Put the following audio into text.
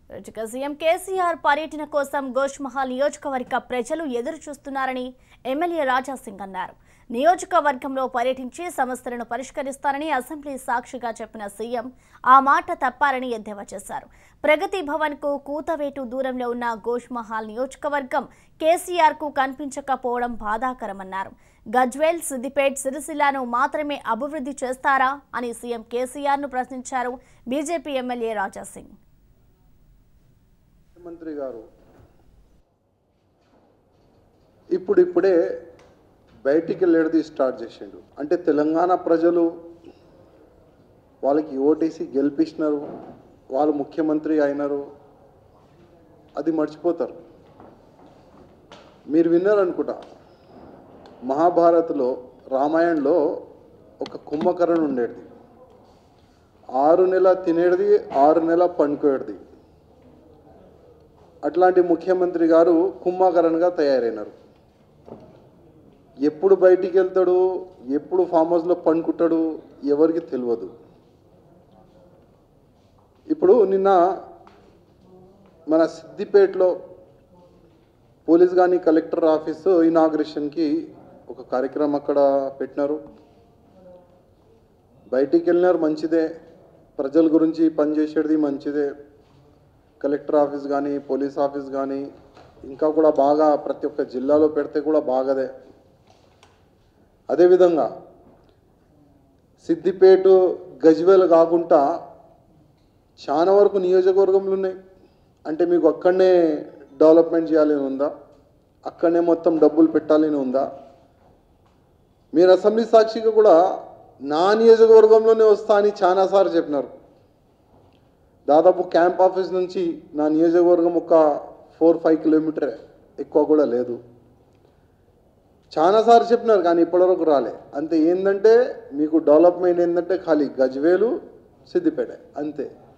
ఇక సీఎం కేసీఆర్ పర్యటన కోసం గోష్మహల్ నియోజకవర్గ ప్రజలు ఎదురు చూస్తున్నారని ఎమ్మెల్యే రాజాసింగ్ అన్నారు నియోజకవర్గంలో పర్యటించి సమస్యలను పరిష్కరిస్తారని అసెంబ్లీ సాక్షిగా చెప్పిన సీఎం ఆ మాట తప్పారని ఎద్దేవా చేశారు ప్రగతి భవన్ కు కూతవేటు దూరంలో ఉన్న గోష్మహల్ నియోజకవర్గం కేసీఆర్ కు కనిపించకపోవడం బాధాకరమన్నారు గజ్వేల్ సిద్దిపేట్ సిరిసిల్లాను మాత్రమే అభివృద్ధి చేస్తారా అని సీఎం కేసీఆర్ ను ప్రశ్నించారు బీజేపీ ఎమ్మెల్యే రాజాసింగ్ ముఖ్యమంత్రి గారు ఇప్పుడిప్పుడే బయటికి వెళ్ళేది స్టార్ట్ చేసిండు అంటే తెలంగాణ ప్రజలు వాళ్ళకి ఓటేసి గెలిపించినారు వాళ్ళు ముఖ్యమంత్రి అయినారు అది మర్చిపోతారు మీరు విన్నారనుకుంటా మహాభారత్లో రామాయణంలో ఒక కుంభకర్ణ ఉండేది ఆరు నెల తినేది ఆరు నెల పండుకోయేది అట్లాంటి ముఖ్యమంత్రి గారు కుంభకరణగా తయారైనారు ఎప్పుడు బయటికి వెళ్తాడు ఎప్పుడు ఫామ్ హౌస్లో పండుకుంటాడు ఎవరికి తెలియదు ఇప్పుడు నిన్న మన సిద్దిపేటలో పోలీస్ కానీ కలెక్టర్ ఆఫీసు ఇనాగ్రేషన్కి ఒక కార్యక్రమం అక్కడ పెట్టినారు బయటికి వెళ్ళినారు మంచిదే ప్రజల గురించి పనిచేసేది మంచిదే కలెక్టర్ ఆఫీస్ కానీ పోలీస్ ఆఫీస్ కానీ ఇంకా కూడా బాగా ప్రతి ఒక్క జిల్లాలో పెడితే కూడా బాగదే అదేవిధంగా సిద్దిపేట గజ్వేల్ కాకుండా చాలా వరకు నియోజకవర్గంలో ఉన్నాయి అంటే మీకు అక్కడనే డెవలప్మెంట్ చేయాలని ఉందా అక్కడనే మొత్తం డబ్బులు పెట్టాలని ఉందా మీరు అసెంబ్లీ సాక్షిగా కూడా నా నియోజకవర్గంలోనే వస్తా అని చాలాసార్లు చెప్పినారు దాదాపు క్యాంప్ ఆఫీస్ నుంచి నా నియోజకవర్గం ఒక ఫోర్ ఫైవ్ కిలోమీటరే ఎక్కువ కూడా లేదు చాలాసార్లు చెప్పినారు కానీ ఇప్పటివరకు రాలే అంతే ఏంటంటే మీకు డెవలప్మెంట్ ఏంటంటే ఖాళీ గజ్వేలు సిద్దిపేట అంతే